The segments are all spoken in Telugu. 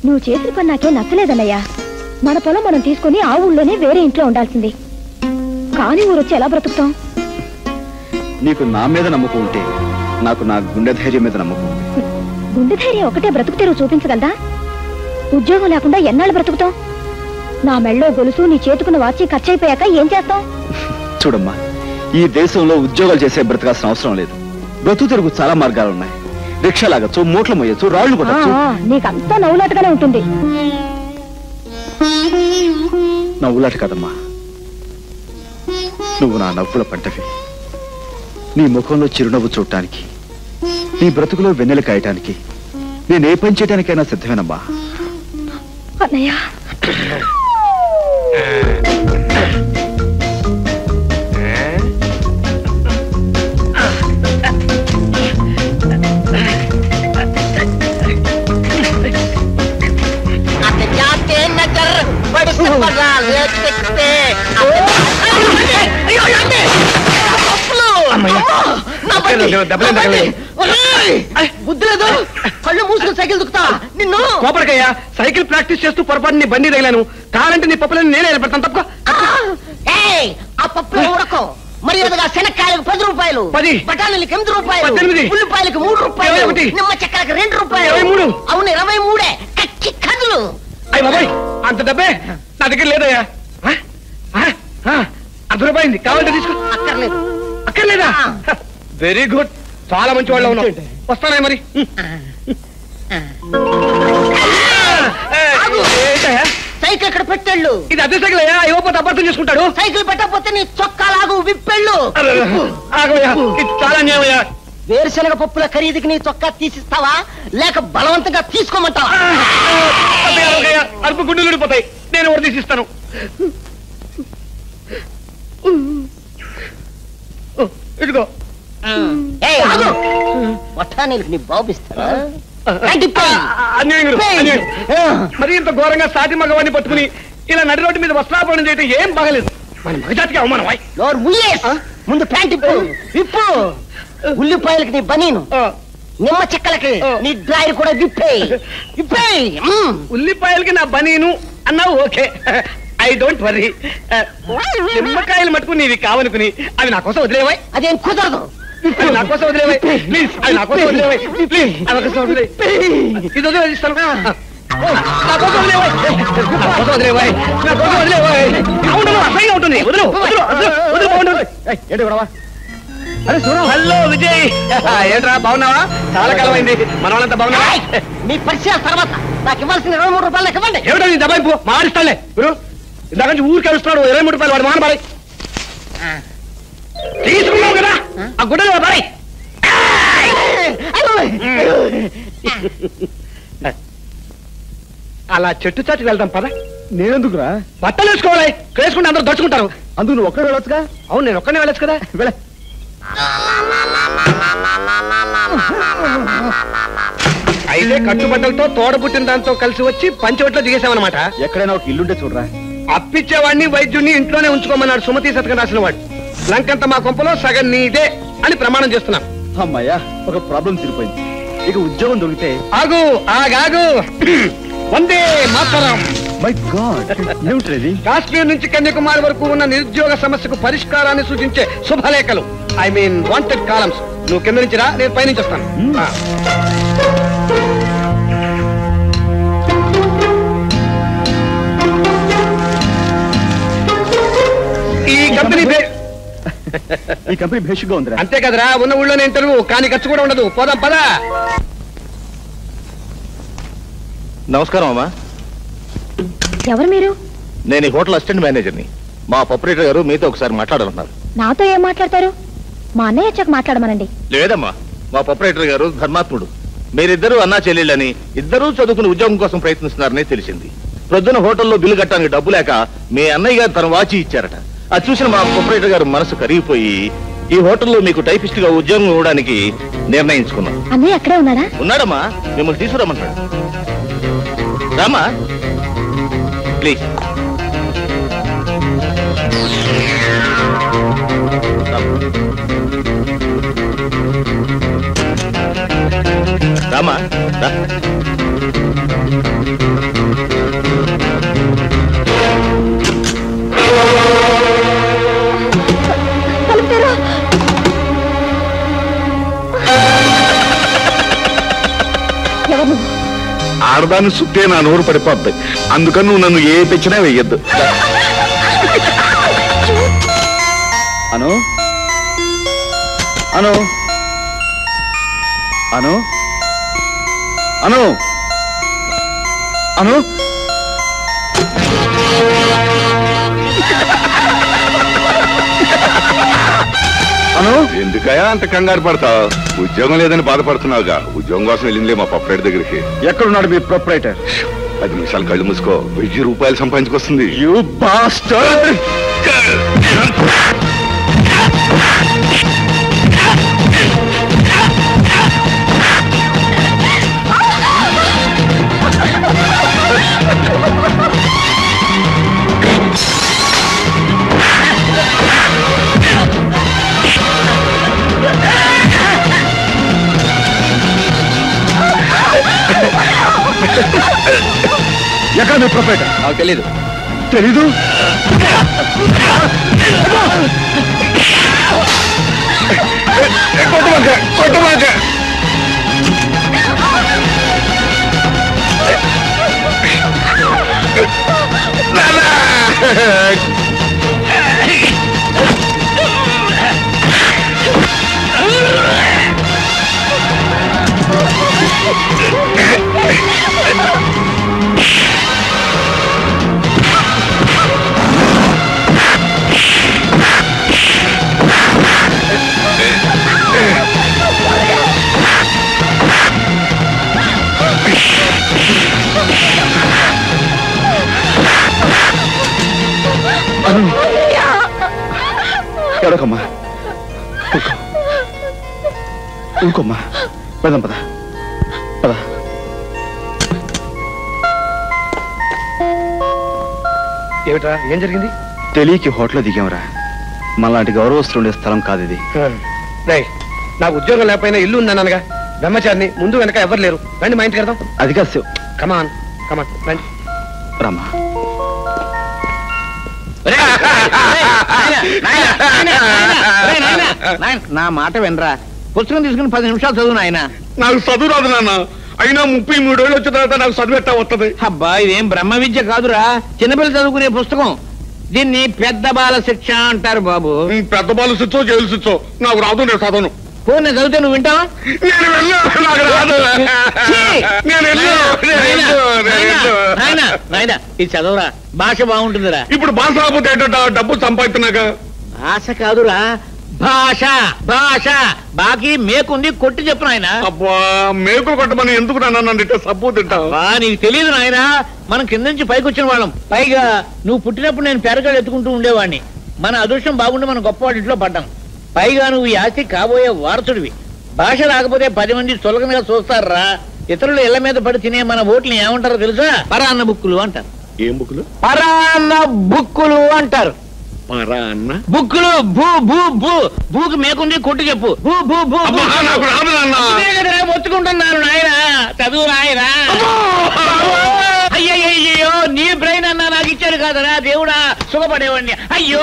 నువ్వు చేసిన పని నాకే నచ్చలేదన్నయ్యా మన పొలం మనం తీసుకుని ఆ ఊళ్ళోనే వేరే ఇంట్లో ఉండాల్సింది కానీ ఊరొచ్చి ఎలా బ్రతుకుతాం నీకు నా మీద నమ్మకం ఉంటే నాకు నా గుండె ధైర్యం మీద నమ్మకం ఉంది గుండె ధైర్యం ఒకటే బ్రతుకు తెరువు చూపించగలదా ఉద్యోగం లేకుండా ఎన్నాళ్ళు బ్రతుకుతాం నా మెళ్ళో గొలుసు నీ చేతుకున్న వాచి ఖర్చు అయిపోయాక ఏం చేస్తాం చూడమ్మా ఈ దేశంలో ఉద్యోగాలు చేసే బ్రతకాల్సిన అవసరం లేదు బ్రతుకు తిరుగు చాలా మార్గాలు ఉన్నాయి రిక్షా లాగచ్చు మూట్లు మొయ్యొచ్చు రాళ్లు ఆ, కొట్టచ్చు ఆ, నీకంతా నవ్వులాటగానే ఉంటుంది నవ్వులాట కదమ్మా నువ్వు నా నవ్వుల పంటవి నీ ముఖంలో చిరునవ్వు చూడటానికి నీ బ్రతుకులో వెన్నెల కాయటానికి నేను ఏ పని చేయడానికైనా సిద్ధమేనమ్మా అన్నయ్య अब जाते नजर बड़ी सपरा ले सकते అయ్యో రండి అప్పులు నా బండి దెబ్బలేం తగలేదు. ఒరేయ్! బుద్ధి లేదు కళ్ళు మూసుకుని సైకిల్ దుకుతా నిన్ను కోపడికయ్యా సైకిల్ ప్రాక్టీస్ చేస్తూ పొరపాటు నీ బండి తగిలాను కావాలంటే నీ పప్పులని నేనే నిలబెడతాను తప్ప ఏయ్, ఆ పప్పులో ఉడకం మర్యాదగా శనక్కాయలకు పది రూపాయలు పది. బఠానీలకు ఎనిమిది రూపాయలు పద్దెనిమిది. ఉల్లిపాయలకు మూడు రూపాయలు ఇరవై ఒకటి. నిమ్మ చెక్కలకు రెండు రూపాయలు ఇరవై మూడు. అవును ఇరవై మూడే కచ్చి కదులు అయ్య బాబాయ్ అంత డబ్బే నా దగ్గర లేదయ్యా ఆ? ఆ? ఆ? అర్ధ రూపాయింది కావాలంటే తీసుకో అక్కర్లేదు అక్కర్లేదా వెరీ గుడ్ చాలా మంచి వాళ్ళు ఉన్నావు వస్తానే మరి ఆగు. ఏంటయ్యా? సైకిల్ ఇక్కడ పెట్టెళ్ళు ఇది అద్దె సైకిల్ అయ్యా ఇవ్వకపోతే అబద్ధం చేసుకుంటాడు సైకిల్ పెట్టకపోతే నీ చొక్కాలాగు విప్పెళ్ళు ఆగయ్యా ఇది చాలా అన్యాయమయ్యా వేరుశనగ పప్పుల ఖరీదుకి నీ చొక్కా తీసిస్తావా లేక బలవంతంగా తీసుకోమంటావా అబ్బయ్యా, ఆగయ్యా, అరుపు గుండెలు ఊడిపోతాయి నేను ఒకటి తీసిస్తాను ఓ, ఇదిగో ఏయ్, ఆగు. బఠానీలకు నీ బాబిస్తారా కట్టిపోయి. అన్యాయం గురు, పేయ్. అన్యాయం. మరి ఇంత ఘోరంగా సాటి మగవాడిని పట్టుకుని ఇలా నడి రోడ్డు మీద వస్త్రాపరణ చేయడం ఏం బాగలేదు మన మగజాతికి అవమానం వాయ్. నోరు ముయ్యేస్. ముందు ప్యాంట్ ఇప్పు ఇప్పు ఉల్లిపాయలకి నీ బనీను ఆ, నిమ్మ చెక్కలకి నీ డ్రాయర్ కూడా విప్పేయ్ విప్పేయ్ మ్మ్. ఉల్లిపాయలకి నా బనీను అన్నావు ఓకే ఐ డోంట్ వరీ నిమ్మకాయలు మట్టుకుని నీవి కావనుకుని అవి నా కోసం వదిలేవాయ్ అదేం కుదరదు అవి నా కోసం వదిలేవాయ్ ప్లీజ్ అవి నా కోసం వదిలేవాయ్ ప్లీజ్ అవి నా కోసం వదిలేయ్ ఇది వదిలేయ్ ఇస్తాను నా కోసం వదిలేవాయ్ నా కోసం వదిలేవాయ్ నా కోసం వదిలేవాయ్ అవును అసహ్యంగా ఉంటుంది వదిలు వదిలు వదిలు వదిలు బాగుంటుంది ఏంటి గొడవ అరే సూరం హలో విజయ్ ఏంట్రా బాగున్నావా చాలా కాలం అయింది మన వాళ్ళంతా బాగున్నావా ఏయ్, మీ పరిచయం తర్వాత నాకు ఇవ్వాల్సిన ఇరవై మూడు రూపాయలు లెక్క ఇవ్వండి ఏమిటో నీ దబాయింపు మాడిస్తాలే గురు ఇందాక నుంచి ఊరికి వెళ్తున్నాడు ఇరవై మూడు రూపాయలు వాడు మానబాలి తీసుకున్నావు కదా ఆ గుడ్డలు బాయ్ అలా చెట్టు చాటుకు వెళ్దాం పద నేనెందుకురా బట్టలు వేసుకోవాలి వేసుకుంటే అందరూ దడుచుకుంటారు అందుకు నువ్వు ఒక్కడే వెళ్ళొచ్చుగా అవును నేను ఒక్కనే వెళ్ళొచ్చు కదా వెళ్ళ అయితే కట్టుబట్టలతో తోడబుట్టిన దాంతో కలిసి వచ్చి పంచవట్లో దిగేశామన్నమాట ఎక్కడైనా ఒక ఇల్లుంటే చూడరా అప్పిచ్చేవాడిని వైద్యుడిని ఇంట్లోనే ఉంచుకోమన్నాడు సుమతి శతకం రాసిన వాడు లంకంత మా కొంపలో సగం నీదే అని ప్రమాణం చేస్తున్నాం అమ్మాయ్యా ఒక ప్రాబ్లం తీరిపోయింది ఇక ఉద్యోగం దొరికితే ఆగు ఆగాగు వందే మాతరం మై గాడ్ ఏమిటి కాశ్మీర్ నుంచి కన్యాకుమారి వరకు ఉన్న నిరుద్యోగ సమస్యకు పరిష్కారాన్ని సూచించే శుభలేఖలు ఐ మీన్ వాంటెడ్ కాలమ్స్ నువ్వు కింద నుంచి రా నేను పైనుంచి వస్తాను Hmm. ఆ. ఈ కంపెనీ పే- ఈ కంపెనీ భేషుగా ఉందిరా అంతే కదరా ఉన్న ఊళ్ళోనే ఇంటర్వ్యూ కానీ ఖర్చు కూడా ఉండదు పోదాం పదా నమస్కారం అమ్మా ఎవరు మీరు నేను ఈ హోటల్ అసిస్టెంట్ మేనేజర్ని మా ఆపరేటర్ గారు మీతో ఒకసారి మాట్లాడాలన్నారు నాతో ఏం మాట్లాడతారు మా అన్నయ్య వచ్చాక మాట్లాడమనండి లేదమ్మా మా ఆపరేటర్ గారు ధర్మాత్ముడు మీరిద్దరూ అన్నా చెల్లెళ్ళని ఇద్దరూ చదువుకుని ఉద్యోగం కోసం ప్రయత్నిస్తున్నారని తెలిసింది ప్రొద్దున హోటల్లో బిల్లు కట్టడానికి డబ్బు లేక మీ అన్నయ్య గారు తన వాచి ఇచ్చారట అది చూసిన మా ఆపరేటర్ గారు మనసు కరిగిపోయి ఈ హోటల్లో మీకు టైపిస్ట్ గా ఉద్యోగం ఇవ్వడానికి నిర్ణయించుకున్నాం అన్నయ్య అక్కడే ఉన్నారా ఉన్నాడమ్మా మిమ్మల్ని తీసుకురమ్మంటాడు రామా ప్లీజ్ రామా రా తలుపు తెరు. ఎవరు నువ్వు ఆడదాన్ని సుట్టే నా నోరు పడిపోద్ది అందుకని నువ్వు నన్ను ఏ తెచ్చినా వెయ్యొద్దు అను అను అను అను అను అను ఎందుకయా అంత కంగారు పడతావు ఉద్యోగం లేదని బాధపడుతున్నావుగా ఉద్యోగం కోసం వెళ్ళిందిలే మా పప్పరేట్ దగ్గరికి ఎక్కడున్నాడు మీ ప్రొపరేటర్ పది నిమిషాలు కళ్ళు మూసుకో వెయ్యి రూపాయలు సంపాదించుకొస్తుంది యు బాస్టర్ ఎక్కడ మీ ప్రొపరేటర్ నాకు తెలీదు తెలీదు కొట్టమాక కొట్టమాక ఎడకమ్మా ఊరుకో ఊరుకోమ్మా పదం పద పద ఏమిట్రా ఏం జరిగింది తెలియకి హోటల్ దిగాంరా మళ్ళాంటి గౌరవస్తులు ఉండే స్థలం కాదు ఇది రేయ్ నాకు ఉద్యోగం లేకపోయినా ఇల్లు ఉందన్నానుగా బ్రహ్మచారిని ముందు వెనక ఎవరు లేరు రండి మా ఇంటికి వెళ్దాం అది కాదు శివ్ కమాన్ కమాన్ రండి రమ్మా నా మాట వినరా పుస్తకం తీసుకుని పది నిమిషాలు చదువు నాయన నాకు చదువు రాదు నాన్న అయినా ముప్పై మూడేళ్ళు వచ్చిన తర్వాత నాకు చదువు ఎట్టా వస్తుంది అబ్బా ఇదేం బ్రహ్మ విద్య కాదురా చిన్నపిల్లలు చదువుకునే పుస్తకం దీన్ని పెద్ద బాల శిక్ష అంటారు బాబు పెద్ద బాలు సిచ్చో జైలు సిచ్చో నాకు రాదు నేను చదవను ఫోన్ నేను చదివితే నువ్వు వింటావా నేను వెళ్ళను నాకు రాదు ఛీ! నేను వెళ్ళు నేను నాయనా, వెళ్ళు, నేను నాయనా, వెళ్ళు. నాయనా, నాయనా, ఇది చదవరా భాష బాగుంటుందిరా ఇప్పుడు బాగా రాకపోతే ఏంటంట డబ్బు సంపాదిస్తున్నాక భాష కాదురా భాష భాష బాకీ మేకుంది కొట్టి చెప్పు నాయనా అబ్బా మేకులు కొట్టమని ఎందుకు నన్ను అంటే సబ్బు తింటావు బా నీకు తెలియదు నాయనా మనం కింద నుంచి పైకి వచ్చిన వాళ్ళం పైగా నువ్వు పుట్టినప్పుడు నేను పెరగలు ఎత్తుకుంటూ ఉండేవాడిని మన అదృష్టం బాగుండి మనం గొప్పవాడి ఇంట్లో పడ్డాం పైగా నువ్వు ఈ ఆస్తి కాబోయే వారసుడివి భాష రాకపోతే పది మంది చులకనగా చూస్తారా ఇతరుల ఇళ్ల మీద పడి తినే మన ఓట్లని ఏమంటారో తెలుసా పరాన్న బుక్కులు అంటారు ఏం బుక్కులు పరాన్న బుక్కులు అంటారు పరా అన్న బుక్కులు భూ భూ భూ భూకి మేకుంది కొట్టు చెప్పు భూ భూ భూ భూ. అబ్బా, నాకు రాదు నాన్న. ఇదే కదరా మొత్తుకుంటున్నాను నాయన చదువు నాయన అయ్యయ్యో నీ బ్రెయిన్ అన్నా నాకు ఇచ్చాడు కాదరా దేవుడా సుఖపడేవాడిని అయ్యో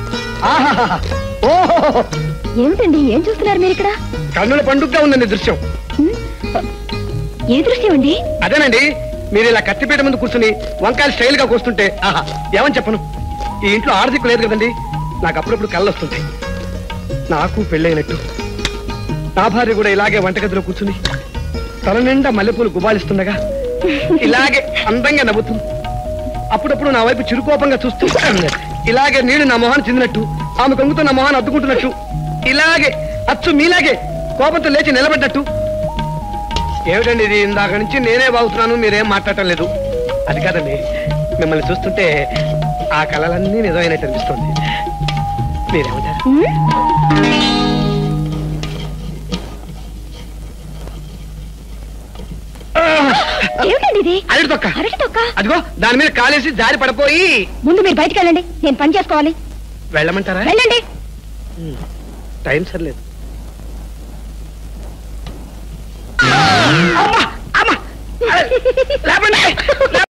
ఓహో ఏమిటండి ఏం చూస్తున్నారు మీరు ఇక్కడ కన్నుల పండుగగా ఉందండి దృశ్యం హ్మ్? ఏ దృశ్యం అండి అదేనండి మీరు ఇలా కత్తిపీట ముందు కూర్చుని వంకాయలు స్టైల్ గా కూస్తుంటే ఆహా ఏమని చెప్పను ఈ ఇంట్లో ఆర్థిక లేదు కదండి నాకు అప్పుడప్పుడు కళ్ళు వస్తుంటాయి నాకు పెళ్ళైనట్టు నా భార్య కూడా ఇలాగే వంటగదిలో కూర్చుని తల నిండా మల్లెపూలు గుబాలిస్తుండగా ఇలాగే అందంగా నవ్వుతుంది అప్పుడప్పుడు నా వైపు చిరుకోపంగా చూస్తూ ఇలాగే నీళ్లు నా మొహాన్ని చెందినట్టు ఆమె కొంగుతో నా మొహాన్ని అద్దుకుంటున్నట్టు ఇలాగే అచ్చు మీలాగే కోపంతో లేచి నిలబడ్డట్టు ఏమిటండి ఇది ఇందాక నుంచి నేనే బాగుతున్నాను మీరేం మాట్లాడటం లేదు అది కాదండి మిమ్మల్ని చూస్తుంటే ఆ కళలన్నీ నిజమైనట్టు అనిపిస్తుంది మీరేమంటారు హ్మ్? ఏమిటండి ఇది అరటి తొక్క అరటి తొక్క అదిగో దాని మీద కాలేసి జారి పడిపోయి ముందు మీరు బయటికి వెళ్ళండి నేను పని చేసుకోవాలి వెళ్ళమంటారా వెళ్ళండి టైం సర్లేదు అమ్మా! అమ్మా! లేపండి